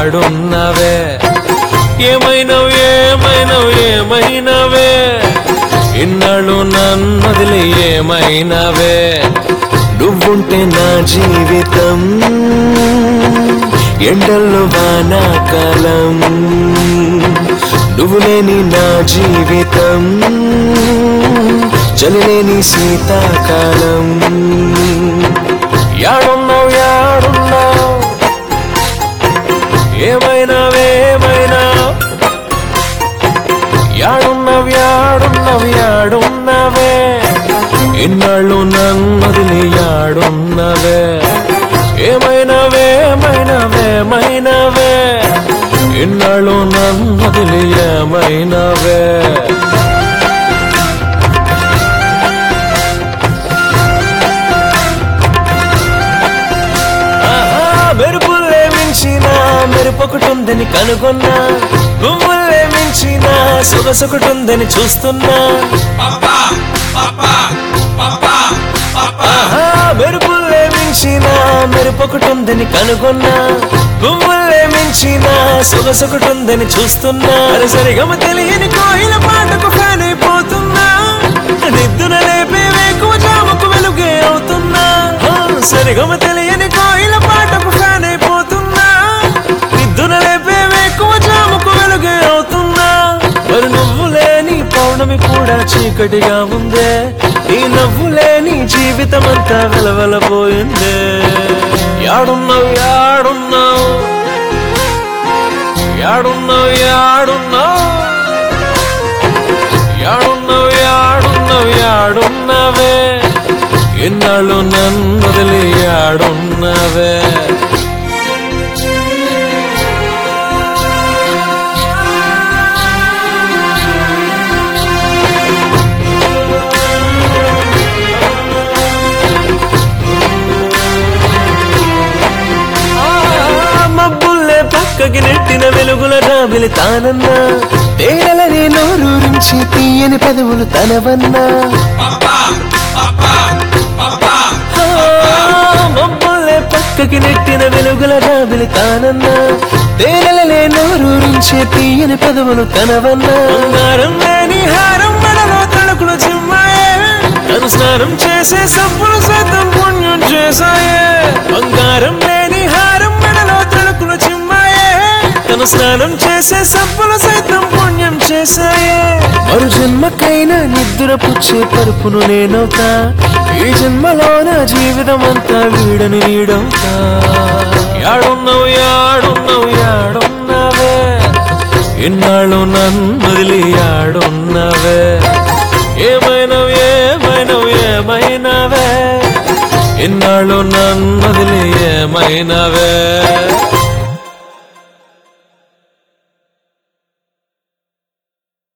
యాడున్నవే ఏమైనవు ఏమైనవు ఏమైనవే ఇన్నాళ్ళు నన్నదిలి ఏమైనవే నువ్వుంటే నా జీవితం ఎండల్లో వానాకాలం నువ్వు లేని నా జీవితం చలిలేని శీతాకాలం యాడున్నావు యాడున్నావు ఏమైనావేమైనా యాడున్నావు యాడున్నావు యాడున్నావే ఇన్నాళ్ళు నన్నదిలి యాడున్నవే ఏమైనావేమైనావేమైనావే ఇన్నాళ్ళు నన్నదిలి ఏమైనావే ఆహా, మెరుపుల్లే మించిన మెరుపొకటుందని కనుగొన్నా పువ్వుల్లే మించిన సొగసొకటుందని చూస్తున్నా ఆహా, మెరుపుల్లే మించిన మెరుపొకటుందని కనుగొన్నా పువ్వుల్లే మించిన సొగసొకటుందని చూస్తున్నా అది సరిగమ తెలియని కోయిల పాటకు ఫ్యాన్ అయిపోతున్నా నిద్దున లేపే వేకువ జాముకు వెలుగే అవుతున్నా ఆ, సరిగమ తెలియని కోయిల పాటకు ఫ్యాన్ అయిపోతున్నా నిద్దున లేపే వేకువ జాముకు వెలుగే అవుతున్నా మరి నువ్వు లేని పౌర్ణమి కూడా చీకటిగా ఉందే ఈ నవ్వు లేని జీవితం అంతా వెలవెలపోయిందే యాడున్నావు యాడున్నావు యాడున్నావు యాడున్నావు యాడున్నావు యాడున్నావు యాడున్నావే ఎన్నాళ్ళు నన్ను వదిలి యాడున్నావే ఆ, మబ్బుల్లే పక్కకి నెట్టిన వెలుగుల రాబిలి తానన్నా తేలని నోరూరించి తీయని పెదవులు తనవన్నా ఆ, మబ్బుల్లే పక్కకి నెట్టిన వెలుగుల రాబిలి తానన్నా తేనెలలే నోరూరించే తీయని పెదవులు తనవన్నా బంగారం లేని హారం మెడలో తణుకులు చిమ్మాయే తను స్నానం చేసే సబ్బులు సైతం పుణ్యం చేశాయే బంగారం లేని హారం మెడలో తణుకులు చిమ్మాయే తను స్నానం చేసే సబ్బులు సైతం పుణ్యం చేశాయే మరు జన్మకైనా నిద్ర పుచ్చే పరుపును నేనవుతా ఈ జన్మలో నా జీవితం అంతా వీడని వీడవుతా యాడున్నావు యాడున్నావు యాడున్నావే ఇన్నాళ్ళు నన్ను వదిలి యాడు